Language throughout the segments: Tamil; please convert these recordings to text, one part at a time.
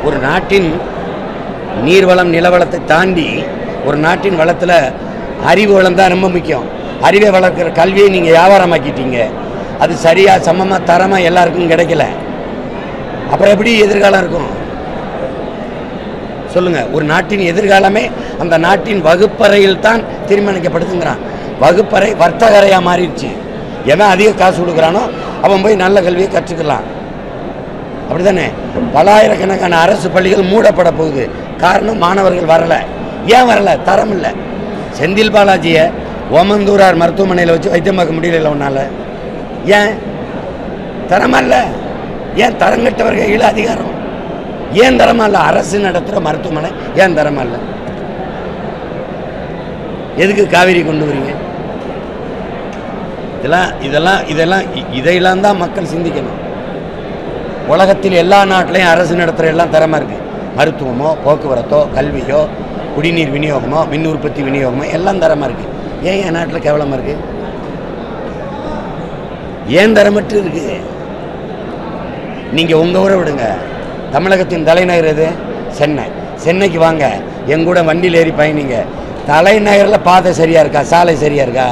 ஒரு நாட்டின் நீர்வளம் நிலவளத்தை தாண்டி ஒரு நாட்டின் வளத்தில் அறிவு வளம் தான் ரொம்ப முக்கியம் அறிவை வளர்க்குற கல்வியை நீங்கள் வியாபாரமாக்கிட்டீங்க அது சரியாக சமமாக தரமாக எல்லாருக்கும் கிடைக்கல அப்புறம் எப்படி எதிர்காலம் இருக்கும் சொல்லுங்க ஒரு நாட்டின் எதிர்காலமே அந்த நாட்டின் வகுப்பறையில் தான் தீர்மானிக்கப்படுதுங்கிறான் வகுப்பறை வர்த்தகரையாக மாறிடுச்சு எவன் அதிக காசு கொடுக்குறானோ அவன் போய் நல்ல கல்வியை கற்றுக்கலாம் அப்படிதானே பலாயிரக்கணக்கான அரசு பள்ளிகள் மூடப்பட போகுது காரணம் மாணவர்கள் வரலை ஏன் வரல தரம் இல்லை செந்தில் பாலாஜியை ஓமந்தூரார் மருத்துவமனையில் வச்சு வைத்தியம் பார்க்க முடியல உன்னால ஏன் தரமா இல்லை ஏன் தரங்கட்டவர் கையில் அதிகாரம் ஏன் தரமா இல்லை அரசு நடத்துகிற மருத்துவமனை ஏன் தரமா இல்லை எதுக்கு காவேரி கொண்டு வரீங்க இதெல்லாம் இதெல்லாம் இதெல்லாம் இ- இதையெல்லாம் தான் மக்கள் சிந்திக்கணும் உலகத்தில் எல்லா நாட்டிலையும் அரசு நடத்துகிற எல்லாம் தரமாக இருக்குது மருத்துவமோ போக்குவரத்தோ கல்வியோ குடிநீர் விநியோகமோ மின் உற்பத்தி விநியோகமோ எல்லாம் தரமாக இருக்குது ஏன் என் நாட்டில் கேவலமாக இருக்குது ஏன் தரமற்று இருக்குது நீங்கள் உங்கள் ஊரை விடுங்க தமிழகத்தின் தலைநகர் எது சென்னை சென்னைக்கு வாங்க என் கூட வண்டியில் ஏறி பயணிங்க தலைநகரில் பாதை சரியாக இருக்கா சாலை சரியாக இருக்கா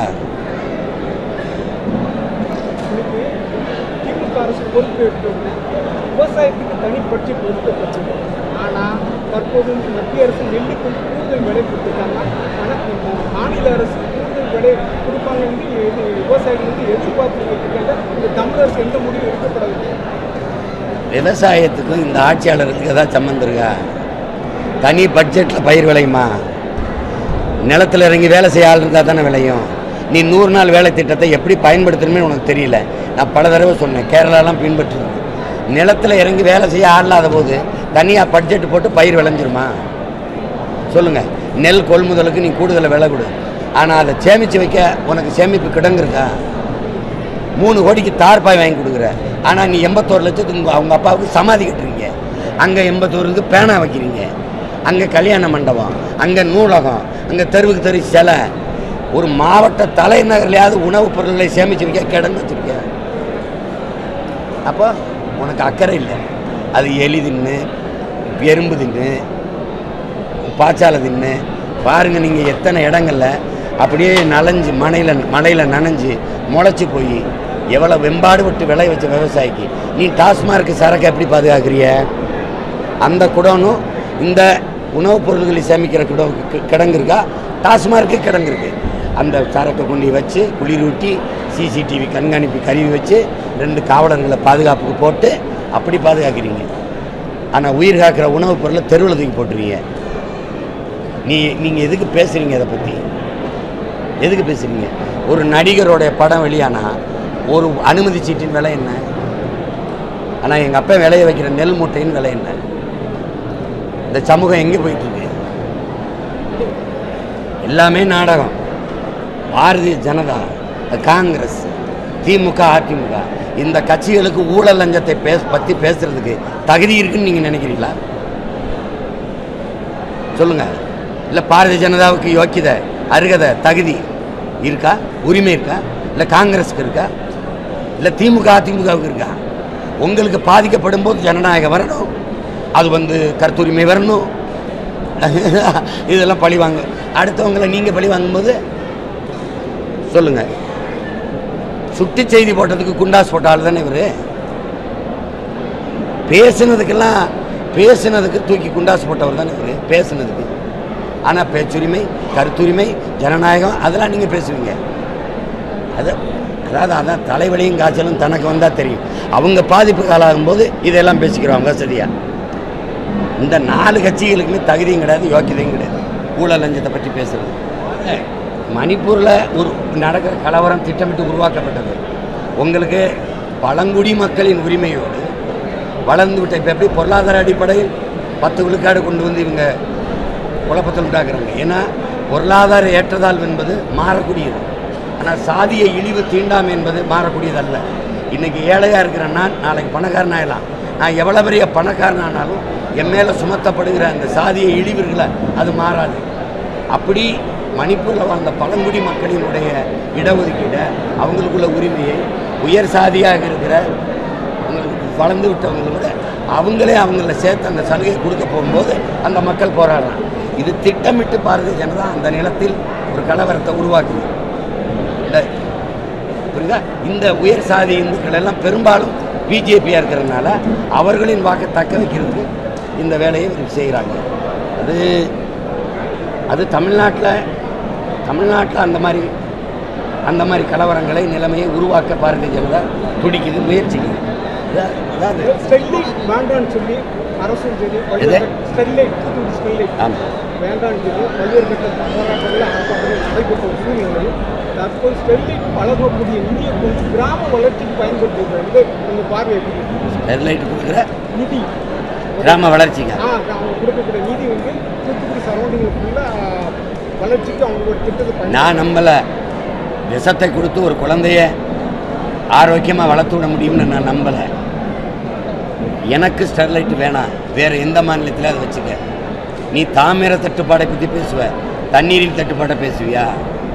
திமுக அரசு பொறுப்பேற்று விவசாயத்துக்கு தனி பட்ஜெட் ஒதுக்கப்பட்டது ஆனால் தற்போது வந்து மத்திய அரசு நெல்லுக்கு வந்து கூடுதல் விலை கொடுத்துருக்காங்க ஆனால் மாநில அரசு கூடுதல் விலை கொடுப்பாங்கன்னு இது விவசாயிகள் வந்து எதிர்பார்த்துட்டு இருக்காங்க இந்த தமிழ் அரசு எந்த முடிவும் எடுக்கப்படவில்லை விவசாயத்துக்கும் இந்த ஆட்சியாளருக்கு ஏதாவது சம்மந்தம் இருக்கா தனி பட்ஜெட்டில் பயிர் விளையுமா நிலத்தில் இறங்கி வேலை செய்ய ஆள் இருந்தால் தானே விளையும் நீ நூறு நாள் வேலை திட்டத்தை எப்படி பயன்படுத்தணுமே உனக்கு தெரியல நான் பல தடவை சொன்னேன் கேரளாலாம் பின்பற்றுது நிலத்தில் இறங்கி வேலை செய்ய ஆள் இல்லாத போது தனியாக பட்ஜெட் போட்டு பயிர் விளைஞ்சிருமா சொல்லுங்கள் நெல் கொள்முதலுக்கு நீ கூடுதல் விலை கொடு ஆனால் அதை சேமித்து வைக்க உனக்கு சேமிப்பு கிடங்கு இருக்கா மூணு கோடிக்கு தார்பாய் வாங்கி கொடுக்குற ஆனால் நீ எண்பத்தோரு லட்சத்துக்கு உங்க- அவங்க அப்பாவுக்கு சமாதி கட்டுறீங்க அங்கே எண்பத்தோருக்கு பேனா வைக்கிறீங்க அங்கே கல்யாண மண்டபம் அங்கே நூலகம் அங்கே தெருவுக்கு தெரு சிலை ஒரு மாவட்ட தலைநகர்லையாவது உணவுப் பொருட்களை சேமித்து வைக்க கிடங்கு வச்சிருக்க அப்போ உனக்கு அக்கறை இல்லை அது எலி தின்னு எறும்பு தின்னு பாய்ச்சாலை தின்னு பாருங்க நீங்கள் எத்தனை இடங்கள்ல அப்படியே நனைஞ்சு மனையில் மழையில் நனைஞ்சு முளைச்சி போய் எவ்வளோ வெம்பாடு விட்டு விளைய வச்ச விவசாயிக்கு நீ டாஸ்மார்க் சரக்கு எப்படி பாதுகாக்கிறிய அந்த குடோனும் இந்த உணவுப் பொருள்களை சேமிக்கிற குடோ கி- கிடங்கு இருக்கா டாஸ்மார்க்கு கிடங்கு இருக்கு அந்த சரக்கை கொண்டு வச்சு குளிரூட்டி சிசிடிவி கண்காணிப்பு கருவி வச்சு ரெண்டு காவலர்களை பாதுகாப்புக்கு போட்டு அப்படி பாதுகாக்கிறீங்க ஆனால் உயிர் காக்கிற உணவுப் பொருளை தெருவில் தூக்கி போட்டுருவீங்க நீ நீங்கள் எதுக்கு பேசுகிறீங்க இதை பற்றி எதுக்கு பேசுகிறீங்க ஒரு நடிகருடைய படம் வெளியானா ஒரு அனுமதி சீட்டின் விலை என்ன ஆனால் எங்கள் அப்பா விளைய வைக்கிற நெல் மூட்டையின் விலை என்ன இந்த சமூகம் எங்கே போயிட்டு இருக்கு எல்லாமே நாடகம் பாரதிய ஜனதா காங்கிரஸ் திமுக அதிமுக இந்த கட்சிகளுக்கு ஊழல் லஞ்சத்தை பேச பற்றி பேசுறதுக்கு தகுதி இருக்குன்னு நீங்கள் நினைக்கிறீங்களா சொல்லுங்க இல்லை பாரதிய ஜனதாவுக்கு யோக்கியதை அருகதை தகுதி இருக்கா உரிமை இருக்கா இல்லை காங்கிரஸுக்கு இருக்கா இல்லை திமுக அதிமுகவுக்கு இருக்கா உங்களுக்கு பாதிக்கப்படும் போது ஜனநாயகம் வரணும் அது வந்து கருத்துரிமை வரணும் இதெல்லாம் பழி வாங்க அடுத்தவங்களை நீங்கள் பழி வாங்கும்போது சொல்லுங்க சுட்டி செய்தி போட்டதுக்கு குண்டாஸ் போட்ட ஆள் தானே இவர் பேசுனதுக்கெல்லாம் பேசுனதுக்கு தூக்கி குண்டாசு போட்டவர் தானே இவர் பேசுனதுக்கு ஆனால் பேச்சுரிமை கருத்துரிமை ஜனநாயகம் அதெல்லாம் நீங்கள் பேசுவீங்க அது அதாவது அதான் தலைவலியும் காய்ச்சலும் தனக்கு வந்தால் தெரியும் அவங்க பாதிப்பு காலாகும்போது இதெல்லாம் பேசிக்கிறோம் வசதியாக இந்த நாலு கட்சிகளுக்குமே தகுதியும் கிடையாது யோக்கியதையும் கிடையாது ஊழல் லஞ்சத்தை பற்றி பேசுறது மணிப்பூரில் ஒரு நடக்கிற கலவரம் திட்டமிட்டு உருவாக்கப்பட்டது உங்களுக்கு பழங்குடி மக்களின் உரிமையோடு வளர்ந்து விட்ட இப்போ எப்படி பொருளாதார அடிப்படையில் பத்து விழுக்காடு கொண்டு வந்து இவங்க குழப்பத்தில் உண்டாக்குறாங்க ஏன்னா பொருளாதார ஏற்றதாழ்வு என்பது மாறக்கூடியது ஆனால் சாதிய இழிவு தீண்டாமை என்பது மாறக்கூடியதல்ல இன்னைக்கு ஏழையாக இருக்கிற நான் நாளைக்கு பணக்காரன் ஆகலாம் நான் எவ்வளோ பெரிய பணக்காரன் ஆனாலும் என் மேலே சுமத்தப்படுகிற அந்த சாதிய இழிவுகளை அது மாறாது அப்படி மணிப்பூரில் வாழ்ந்த பழங்குடி மக்களினுடைய இடஒதுக்கீடை அவங்களுக்குள்ள உரிமையை உயர் சாதியாக இருக்கிற அவங்களுக்கு வளர்ந்து விட்டவங்களை விட அவங்களே அவங்கள சேர்த்து அந்த சலுகை கொடுக்க போகும்போது அந்த மக்கள் போராடுறாங்க இது திட்டமிட்டு பாரதிய ஜனதா அந்த நிலத்தில் ஒரு கலவரத்தை உருவாக்குது இந்த புரியுதா இந்த உயர் சாதி இந்துக்கள் எல்லாம் பெரும்பாலும் பிஜேபியாக இருக்கிறதுனால அவர்களின் வாக்கை தக்க வைக்கிறதுக்கு இந்த வேலையை இவர்கள் செய்கிறாங்க அது அது தமிழ்நாட்டில் தமிழ்நாட்டில் அந்த மாதிரி அந்த மாதிரி கலவரங்களை நிலைமையை உருவாக்க பாரதிய ஜனதா துடிக்குது முயற்சிக்குது அதா- அதாவது ஸ்டெர்லைட் வேண்டான்னு சொல்லி அரசும் சரி எது? பல்வேறு ஸ்டெர்லைட் தூத்துக்குடி ஸ்டெர்லைட் ஆமாம் வேண்டான்னு சொல்லி பல்வேறு கட்ட போராட்டங்கள் அரசாங்கத்தில் நடைபெற்ற ஒரு சூழ்நிலையில் தற்போது ஸ்டெர்லைட் வழங்கக்கூடிய நிதியை கொஞ்சம் கிராம வளர்ச்சிக்கு பயன்படுத்துகிறது உங்கள் பார்வை எப்படி இருக்கு? ஸ்டெர்லைட் கொடுக்குற நிதி கிராம வளர்ச்சிங்க ஆ அவங்க கொடுக்கக்கூடிய நிதி வந்து தூத்துக்குடி சரௌண்டிங்கில் ஃபுல்லாக வளர்ச்சிக்கு அவங்களோட திட்டத்தை பயன்படுத்தி நான் நம்பலை விஷத்தை கொடுத்து ஒரு குழந்தைய ஆரோக்கியமாக வளர்த்து விட முடியும்னு நான் நம்பலை எனக்கு ஸ்டெர்லைட் வேணாம் வேறு எந்த மாநிலத்தில் அதை வச்சுக்க நீ தாமிர தட்டுப்பாடை பற்றி பேசுவ தண்ணீரின் தட்டுப்பாடை பேசுவியா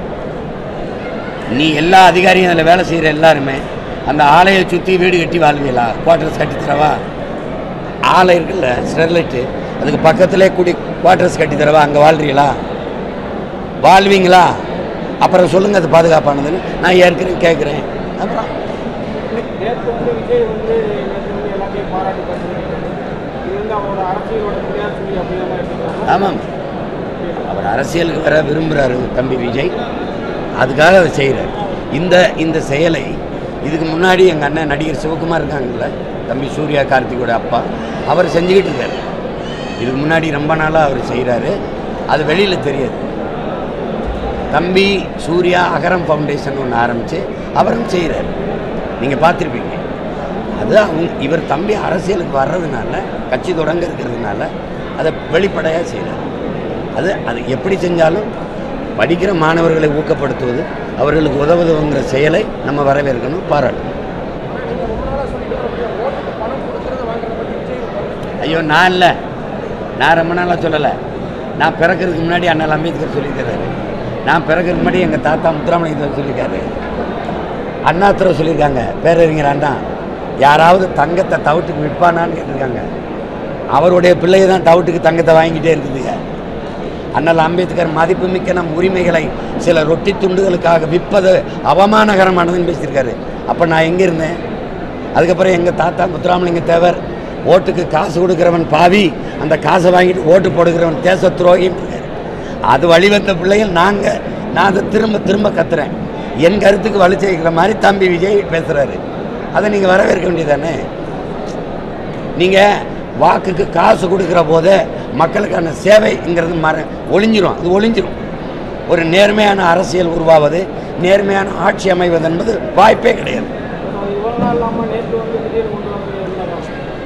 நீ எல்லா அதிகாரியும் அதில் வேலை செய்கிற எல்லாருமே அந்த ஆலையை சுற்றி வீடு கட்டி வாழ்வீங்களா குவார்ட்டர்ஸ் கட்டி தரவா ஆலை இருக்குல்ல ஸ்டெர்லைட்டு அதுக்கு பக்கத்திலே கூடி குவார்ட்டர்ஸ் கட்டி தரவா அங்கே வாழ்றீங்களா வாழ்வீங்களா அப்புறம் சொல்லுங்கள் அது பாதுகாப்பானதுன்னு நான் ஏற்கனவே கேட்குறேன் அப்புறம் நேற்று வந்து விஜய் வந்து நேற்று வந்து எல்லாத்தையும் பாராட்டி பண்ணிருக்காரு இது வந்து அவரோட அரசியலோட கிடையாது சொல்லி அப்படியே எடுத்துக்கிறாங்க ஆமாம் அவர் அரசியலுக்கு வர விரும்புகிறாரு தம்பி விஜய் அதுக்காக அதை செய்கிறார் இந்த இந்த செயலை இதுக்கு முன்னாடி எங்கள் அண்ணன் நடிகர் சிவகுமார் இருக்காங்கல்ல தம்பி சூர்யா கார்த்திகோட அப்பா அவர் செஞ்சுக்கிட்டு இருக்காரு இதுக்கு முன்னாடி ரொம்ப நாளாக அவர் செய்கிறாரு அது வெளியில் தெரியாது தம்பி சூர்யா அகரம் ஃபவுண்டேஷன் ஒன்று ஆரம்பித்து அவரும் செய்கிறார் நீங்கள் பார்த்துருப்பீங்க அது அவங்க இவர் தம்பி அரசியலுக்கு வர்றதுனால கட்சி தொடங்க இருக்கிறதுனால அதை வெளிப்படையாக செய்கிறார் அது அது எப்படி செஞ்சாலும் படிக்கிற மாணவர்களை ஊக்கப்படுத்துவது அவர்களுக்கு உதவுதுங்கிற செயலை நம்ம வரவேற்கணும் பாராட்டணும் ஐயோ நான் இல்லை நான் ரொம்ப நாளாக சொல்லலை நான் பிறக்கிறதுக்கு முன்னாடி அண்ணல் அம்பேத்கர் சொல்லியிருக்கிறாரு நான் பிறக்கிறதுக்கு முன்னாடி எங்கள் தாத்தா முத்துராமலிங்கர் சொல்லியிருக்காரு அண்ணாத்துறை சொல்லியிருக்காங்க பேரறிஞர் அண்ணா யாராவது தங்கத்தை தவிட்டுக்கு விற்பானான்னு கேட்டிருக்காங்க அவருடைய பிள்ளையை தான் தவிட்டுக்கு தங்கத்தை வாங்கிட்டே இருக்குதுங்க அண்ணல் அம்பேத்கர் மதிப்புமிக்க நம் உரிமைகளை சில ரொட்டி துண்டுகளுக்காக விற்பது அவமானகரமானதுன்னு பேசியிருக்காரு அப்போ நான் எங்கே இருந்தேன் அதுக்கப்புறம் எங்கள் தாத்தா முத்துராமலிங்க தேவர் ஓட்டுக்கு காசு கொடுக்குறவன் பாவி அந்த காசை வாங்கிட்டு ஓட்டு போடுகிறவன் தேச துரோகின்னு இருக்காரு அது வழிவந்த பிள்ளைகள் நாங்கள் நான் அதை திரும்ப திரும்ப கத்துறேன் என் கருத்துக்கு வலு சேர்க்கிற மாதிரி தம்பி விஜய் பேசுகிறாரு அதை நீங்கள் வரவேற்க வேண்டியதானே நீங்கள் வாக்குக்கு காசு கொடுக்குற போது மக்களுக்கான சேவைங்கிறது மற ஒளிஞ்சிரும் அது ஒளிஞ்சிரும் ஒரு நேர்மையான அரசியல் உருவாவது நேர்மையான ஆட்சி அமைவது என்பது வாய்ப்பே கிடையாது இவ்வளோ நாள் இல்லாமல் நேற்று வந்து திடீர்னு கொண்டு வந்து இருந்தாங்க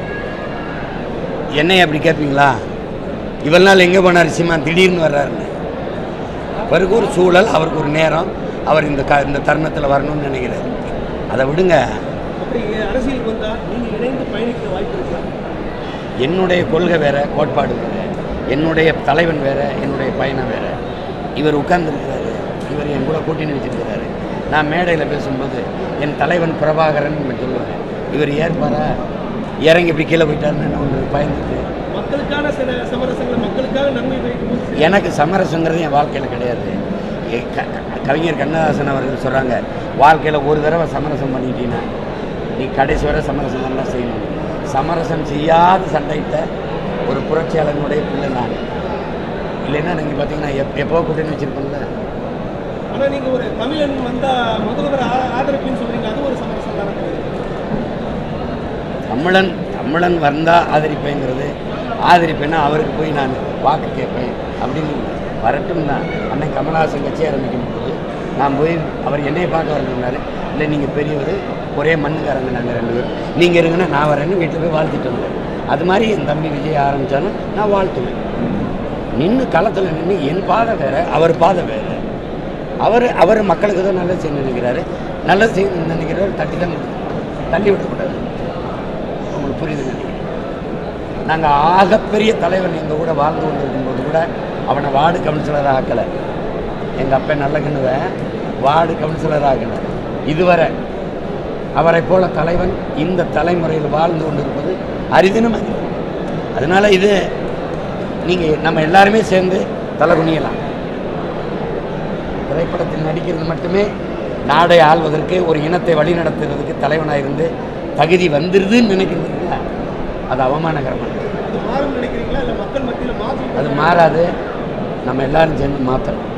என்னை அப்படி கேட்பீங்களா இவ்வளவு நாள் எங்கே போனார் சீமான் திடீர்னு வர்றாருன்னு அவருக்கு ஒரு சூழல் அவருக்கு ஒரு நேரம் அவர் இந்த க இந்த தருணத்தில் வரணும்னு நினைக்கிறார் அதை விடுங்க அப்படி அரசியலுக்கு வந்தால் நீங்கள் இணைந்து பயணிக்க வாய்ப்பு இருக்கா என்னுடைய கொள்கை வேற கோட்பாடு வேற என்னுடைய தலைவன் வேற என்னுடைய பயணம் வேற இவர் உட்கார்ந்துருக்கிறாரு இவர் என் கூட கூட்டணி வச்சிருக்கிறாரு நான் மேடையில் பேசும்போது என் தலைவன் பிரபாகரன் நான் சொல்லுவேன் இவர் ஏற்பாரா இறங்கி இப்படி கீழே போயிட்டாருன்னு என்ன ஒன்று பயந்துட்டு மக்களுக்கான சில சமரசங்களை மக்களுக்காக நன்மை வைக்கும் எனக்கு சமரசங்கிறது என் வாழ்க்கையில் கிடையாது எ- க- க- கவிஞர் கண்ணதாசன் அவர்கள் சொல்கிறாங்க வாழ்க்கையில் ஒரு தடவை சமரசம் பண்ணிட்டீங்கன்னா நீ கடைசி வரை சமரசம் தான் செய்யணும் சமரசம் செய்யாத சண்டையிட்ட ஒரு புரட்சியாளனுடைய பிள்ளை நான் இல்லைன்னா நீங்கள் பார்த்தீங்கன்னா எப் எப்போ கூட்டணி வச்சுருப்பேன்ல ஆனால் நீங்கள் ஒரு தமிழன் வந்தால் முதல்வர் ஆ- ஆதரிப்புன்னு சொல்றீங்க அது ஒரு சமரசம் தானே தமிழன் தமிழன் வந்தால் ஆதரிப்பேங்கிறது ஆதரிப்பேன்னா அவருக்கு போய் நான் வாக்கு கேட்பேன் அப்படின்னு வரட்டும் தான் அன்னைக்கு கமலஹாசன் கட்சி ஆரம்பிக்கும் போது நான் போய் அவர் என்னைய பார்க்க வரணும்னாரு இல்லை நீங்கள் பெரியவர் ஒரே மண்ணுக்காரங்க நாங்கள் ரெண்டு பேர் நீங்கள் இருங்கன்னா நான் வரேன்னு வீட்டில் போய் வாழ்த்திட்டு வந்தேன் அது மாதிரி என் தம்பி விஜய் ஆரம்பித்தாலும் நான் வாழ்த்துவேன் நின்று களத்தில் நின்று என் பாதை வேற அவர் பாதை வேற அவர் அவர் மக்களுக்கு தான் நல்லது செய்ய நினைக்கிறாரு நல்லது செய்ய நினைக்கிறவர் தட்டி தான் கொடுக்கணும். தள்ளி விடக்கூடாது உங்களுக்கு புரியுது நினைக்கிறேன் நாங்கள் ஆகப்பெரிய தலைவன் எங்கள் கூட வாழ்ந்து கொண்டிருக்கும்போது கூட அவனை வார்டு கவுன்சிலராக ஆக்கலை எங்கள் அப்பா நல்ல கண்ணுவன் வார்டு கவுன்சிலராக ஆக்கலை இதுவரை அவரை போல தலைவன் இந்த தலைமுறையில் வாழ்ந்து கொண்டிருப்பது அரிதினும் அரிது அதனால இது நீங்கள் நம்ம எல்லாருமே சேர்ந்து தலை குனியலாம் திரைப்படத்தில் நடிக்கிறது மட்டுமே நாடை ஆள்வதற்கு ஒரு இனத்தை வழிநடத்துறதுக்கு தலைவனாக இருந்து தகுதி வந்துருதுன்னு நினைக்கிறதுல அது அவமானகரமானது அது மாறும் நினைக்கிறீங்களா இல்லை மக்கள் மத்தியில் மாற்றம் அது மாறாது நம்ம எல்லாரும் சேர்ந்து மாற்றணும்